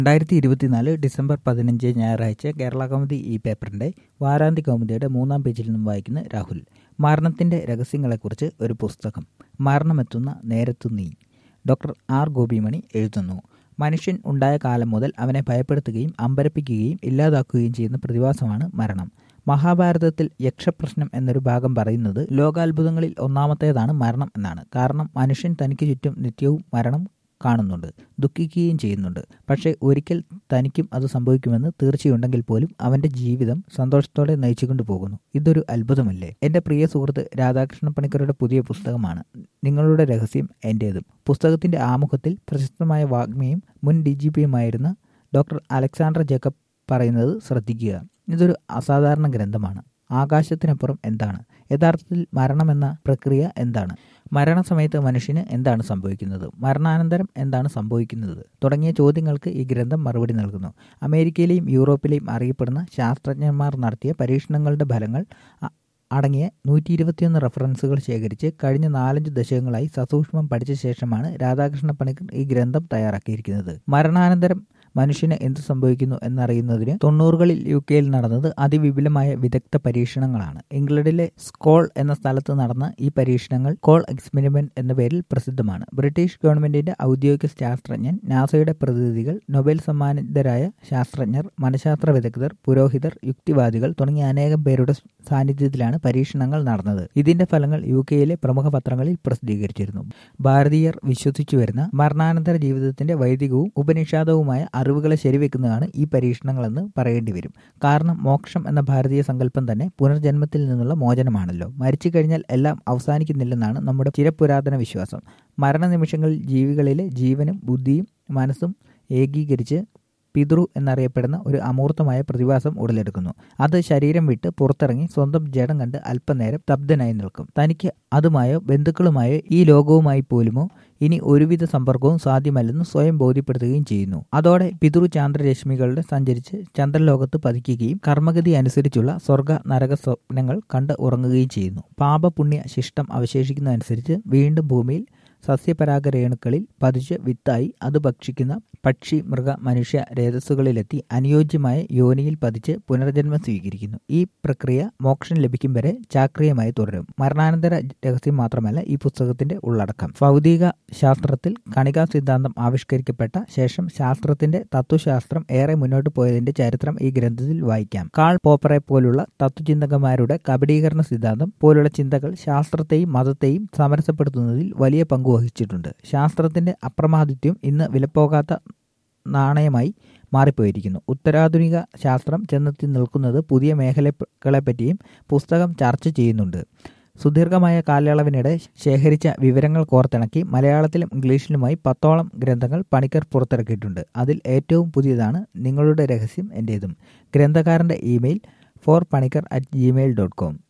രണ്ടായിരത്തി ഇരുപത്തിനാല് ഡിസംബർ പതിനഞ്ച് ഞായറാഴ്ച കേരള കൗമുദി ഈ പേപ്പറിന്റെ വാരാന്ത്യ കൗമുദിയുടെ മൂന്നാം പേജിൽ നിന്നും വായിക്കുന്ന രാഹുൽ മരണത്തിന്റെ രഹസ്യങ്ങളെക്കുറിച്ച് ഒരു പുസ്തകം മരണമെത്തുന്ന നേരത്തു നീ ഡോക്ടർ ആർ ഗോപിമണി എഴുതുന്നു മനുഷ്യൻ ഉണ്ടായ കാലം മുതൽ അവനെ ഭയപ്പെടുത്തുകയും അമ്പരപ്പിക്കുകയും ഇല്ലാതാക്കുകയും ചെയ്യുന്ന പ്രതിഭാസമാണ് മരണം മഹാഭാരതത്തിൽ യക്ഷപ്രശ്നം എന്നൊരു ഭാഗം പറയുന്നത് ലോകാത്ഭുതങ്ങളിൽ ഒന്നാമത്തേതാണ് മരണം എന്നാണ് കാരണം മനുഷ്യൻ തനിക്ക് ചുറ്റും നിത്യവും മരണം കാണുന്നുണ്ട് ദുഃഖിക്കുകയും ചെയ്യുന്നുണ്ട് പക്ഷേ ഒരിക്കൽ തനിക്കും അത് സംഭവിക്കുമെന്ന് തീർച്ചയുണ്ടെങ്കിൽ പോലും അവന്റെ ജീവിതം സന്തോഷത്തോടെ നയിച്ചുകൊണ്ട് പോകുന്നു ഇതൊരു അത്ഭുതമല്ലേ എന്റെ പ്രിയ സുഹൃത്ത് രാധാകൃഷ്ണ പണിക്കരുടെ പുതിയ പുസ്തകമാണ് നിങ്ങളുടെ രഹസ്യം എന്റേതും പുസ്തകത്തിന്റെ ആമുഖത്തിൽ പ്രശസ്തമായ വാഗ്മിയും മുൻ ഡി ജി പിയുമായിരുന്ന ഡോക്ടർ അലക്സാണ്ടർ ജേക്കബ് പറയുന്നത് ശ്രദ്ധിക്കുക ഇതൊരു അസാധാരണ ഗ്രന്ഥമാണ് ആകാശത്തിനപ്പുറം എന്താണ് യഥാർത്ഥത്തിൽ മരണമെന്ന പ്രക്രിയ എന്താണ് മരണസമയത്ത് മനുഷ്യന് എന്താണ് സംഭവിക്കുന്നത് മരണാനന്തരം എന്താണ് സംഭവിക്കുന്നത് തുടങ്ങിയ ചോദ്യങ്ങൾക്ക് ഈ ഗ്രന്ഥം മറുപടി നൽകുന്നു അമേരിക്കയിലെയും യൂറോപ്പിലെയും അറിയപ്പെടുന്ന ശാസ്ത്രജ്ഞന്മാർ നടത്തിയ പരീക്ഷണങ്ങളുടെ ഫലങ്ങൾ അടങ്ങിയ നൂറ്റി ഇരുപത്തിയൊന്ന് റെഫറൻസുകൾ ശേഖരിച്ച് കഴിഞ്ഞ നാലഞ്ച് ദശകങ്ങളായി സസൂക്ഷ്മം പഠിച്ച ശേഷമാണ് രാധാകൃഷ്ണ പണിക്കർ ഈ ഗ്രന്ഥം തയ്യാറാക്കിയിരിക്കുന്നത് മരണാനന്തരം മനുഷ്യന് എന്ത് സംഭവിക്കുന്നു എന്നറിയുന്നതിന് തൊണ്ണൂറുകളിൽ യു കെയിൽ നടന്നത് അതിവിപുലമായ വിദഗ്ധ പരീക്ഷണങ്ങളാണ് ഇംഗ്ലണ്ടിലെ സ്കോൾ എന്ന സ്ഥലത്ത് നടന്ന ഈ പരീക്ഷണങ്ങൾ കോൾ എക്സ്പെരിമെന്റ് എന്ന പേരിൽ പ്രസിദ്ധമാണ് ബ്രിട്ടീഷ് ഗവൺമെന്റിന്റെ ഔദ്യോഗിക ശാസ്ത്രജ്ഞൻ നാസയുടെ പ്രതിനിധികൾ നൊബേൽ സമ്മാനിതരായ ശാസ്ത്രജ്ഞർ മനഃശാസ്ത്ര വിദഗ്ധർ പുരോഹിതർ യുക്തിവാദികൾ തുടങ്ങിയ അനേകം പേരുടെ സാന്നിധ്യത്തിലാണ് പരീക്ഷണങ്ങൾ നടന്നത് ഇതിന്റെ ഫലങ്ങൾ യു കെയിലെ പ്രമുഖ പത്രങ്ങളിൽ പ്രസിദ്ധീകരിച്ചിരുന്നു ഭാരതീയർ വിശ്വസിച്ചു വരുന്ന മരണാനന്തര ജീവിതത്തിന്റെ വൈദികവും ഉപനിഷാദവുമായ അറിവുകളെ ശരിവെക്കുന്നതാണ് ഈ പരീക്ഷണങ്ങളെന്ന് പറയേണ്ടി വരും കാരണം മോക്ഷം എന്ന ഭാരതീയ സങ്കല്പം തന്നെ പുനർജന്മത്തിൽ നിന്നുള്ള മോചനമാണല്ലോ മരിച്ചു കഴിഞ്ഞാൽ എല്ലാം അവസാനിക്കുന്നില്ലെന്നാണ് നമ്മുടെ ചിരപുരാതന വിശ്വാസം മരണനിമിഷങ്ങളിൽ ജീവികളിലെ ജീവനും ബുദ്ധിയും മനസ്സും ഏകീകരിച്ച് പിതൃ എന്നറിയപ്പെടുന്ന ഒരു അമൂർത്തമായ പ്രതിഭാസം ഉടലെടുക്കുന്നു അത് ശരീരം വിട്ട് പുറത്തിറങ്ങി സ്വന്തം ജഡം കണ്ട് അല്പനേരം സ്തബ്ധനായി നിൽക്കും തനിക്ക് അതുമായോ ബന്ധുക്കളുമായോ ഈ ലോകവുമായി പോലുമോ ഇനി ഒരുവിധ സമ്പർക്കവും സാധ്യമല്ലെന്ന് സ്വയം ബോധ്യപ്പെടുത്തുകയും ചെയ്യുന്നു അതോടെ പിതൃ ചാന്ദ്രരശ്മികളുടെ സഞ്ചരിച്ച് ചന്ദ്രലോകത്ത് പതിക്കുകയും കർമ്മഗതി അനുസരിച്ചുള്ള സ്വർഗ നരക സ്വപ്നങ്ങൾ കണ്ട് ഉറങ്ങുകയും ചെയ്യുന്നു പാപപുണ്യ ശിഷ്ടം അവശേഷിക്കുന്നതനുസരിച്ച് വീണ്ടും ഭൂമിയിൽ സസ്യപരാഗ രേണുക്കളിൽ പതിച്ച് വിത്തായി അത് ഭക്ഷിക്കുന്ന പക്ഷി മൃഗ മനുഷ്യ രേതസ്സുകളിലെത്തി അനുയോജ്യമായ യോനിയിൽ പതിച്ച് പുനർജന്മം സ്വീകരിക്കുന്നു ഈ പ്രക്രിയ മോക്ഷം ലഭിക്കും വരെ ചാക്രിയമായി തുടരും മരണാനന്തര രഹസ്യം മാത്രമല്ല ഈ പുസ്തകത്തിന്റെ ഉള്ളടക്കം ഭൗതിക ശാസ്ത്രത്തിൽ കണികാ സിദ്ധാന്തം ആവിഷ്കരിക്കപ്പെട്ട ശേഷം ശാസ്ത്രത്തിന്റെ തത്വശാസ്ത്രം ഏറെ മുന്നോട്ട് പോയതിന്റെ ചരിത്രം ഈ ഗ്രന്ഥത്തിൽ വായിക്കാം കാൾ പോപ്പറെ പോലുള്ള തത്വചിന്തകന്മാരുടെ കബഡീകരണ സിദ്ധാന്തം പോലുള്ള ചിന്തകൾ ശാസ്ത്രത്തെയും മതത്തെയും സമരസപ്പെടുത്തുന്നതിൽ വലിയ പങ്ക് വഹിച്ചിട്ടുണ്ട് ശാസ്ത്രത്തിന്റെ അപ്രമാദിത്യം ഇന്ന് വിലപ്പോകാത്ത നാണയമായി മാറിപ്പോയിരിക്കുന്നു ഉത്തരാധുനിക ശാസ്ത്രം ചെന്നെത്തി നിൽക്കുന്നത് പുതിയ മേഖലകളെപ്പറ്റിയും പുസ്തകം ചർച്ച ചെയ്യുന്നുണ്ട് സുദീർഘമായ കാലയളവിനിടെ ശേഖരിച്ച വിവരങ്ങൾ കോർത്തിണക്കി മലയാളത്തിലും ഇംഗ്ലീഷിലുമായി പത്തോളം ഗ്രന്ഥങ്ങൾ പണിക്കർ പുറത്തിറക്കിയിട്ടുണ്ട് അതിൽ ഏറ്റവും പുതിയതാണ് നിങ്ങളുടെ രഹസ്യം എൻ്റേതും ഗ്രന്ഥകാരൻ്റെ email four Panicker at Gmail dot com